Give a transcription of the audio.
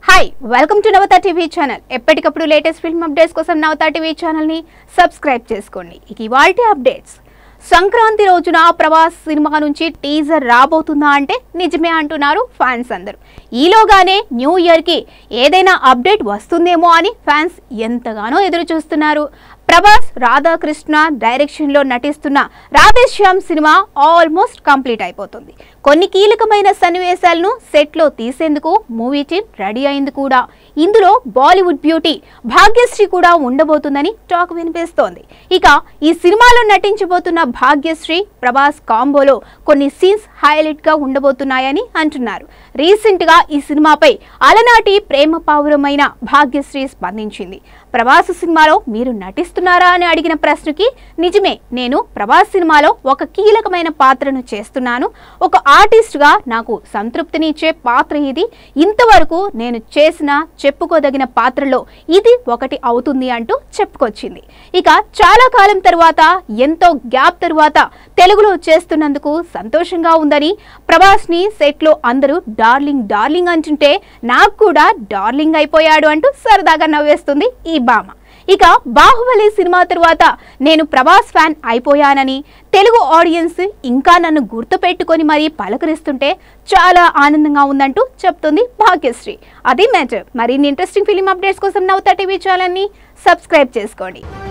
hi welcome to Navatha TV channel ఎప్పటికప్పుడు latest film updates కోసం Navatha TV ఛానల్ని సబ్స్క్రైబ్ చేసుకోండి ఇక ఇవాల్టి అప్డేట్స్ సంక్రాంతి రోజున ప్రభాస్ సినిమా నుంచి టీజర్ రాబోతుందా అంటే నిజమే అంటున్నారు ఫ్యాన్స్ అందరూ ఈలోగానే న్యూ ఇయర్కి ఏదైనా అప్డేట్ వస్తుందేమో అని ఫ్యాన్స్ ఎంతగానో ఎదురు చూస్తున్నారు ప్రభాస్ రాధాకృష్ణ డైరెక్షన్లో నటిస్తున్న రాధేశ్యామ్ సినిమా ఆల్మోస్ట్ కంప్లీట్ అయిపోతుంది కొన్ని కీలకమైన సన్నివేశాలను సెట్లో తీసేందుకు మూవీ టీం రెడీ అయింది కూడా ఇందులో బాలీవుడ్ బ్యూటీ భాగ్యశ్రీ కూడా ఉండబోతుందని టాక్ వినిపిస్తోంది ఇక ఈ సినిమాలో నటించబోతున్న భాగ్యశ్రీ ప్రభాస్ కాంబోలో కొన్ని సీన్స్ హైలైట్ గా ఉండబోతున్నాయని అంటున్నారు రీసెంట్ గా ఈ సినిమాపై అలనాటి ప్రేమ పావురమైన భాగ్యశ్రీ స్పందించింది ప్రభాస్ సినిమాలో మీరు నటిస్తున్నారా అని అడిగిన ప్రశ్నకి నిజమే నేను ప్రభాస్ సినిమాలో ఒక కీలకమైన పాత్రను చేస్తున్నాను ఒక ఆర్టిస్ట్ గా నాకు సంతృప్తినిచ్చే పాత్ర ఇది ఇంతవరకు నేను చేసిన చెప్పుకోదగిన పాత్రలో ఇది ఒకటి అవుతుంది అంటూ చెప్పుకొచ్చింది ఇక చాలా కాలం తర్వాత ఎంతో గ్యాప్ తరువాత తెలుగులో చేస్తున్నందుకు సంతోషంగా ఉందని ప్రభాస్ ని సెట్ లో అందరూ డార్లింగ్ డార్లింగ్ అంటుంటే నాకు కూడా డార్లింగ్ అయిపోయాడు అంటూ సరదాగా నవ్వేస్తుంది ఈ భామ ఇక బాహుబలి సినిమా తరువాత నేను ప్రభాస్ ఫ్యాన్ అయిపోయానని తెలుగు ఆడియన్స్ ఇంకా నన్ను గుర్తుపెట్టుకొని మరీ పలకరిస్తుంటే చాలా ఆనందంగా ఉందంటూ చెప్తుంది భాగ్యశ్రీ అది మ్యాటర్ మరిన్ని ఇంట్రెస్టింగ్ ఫిలిం అప్డేట్స్ కోసం నవ్వుతా టీవీ ఛానల్ని సబ్స్క్రైబ్ చేసుకోండి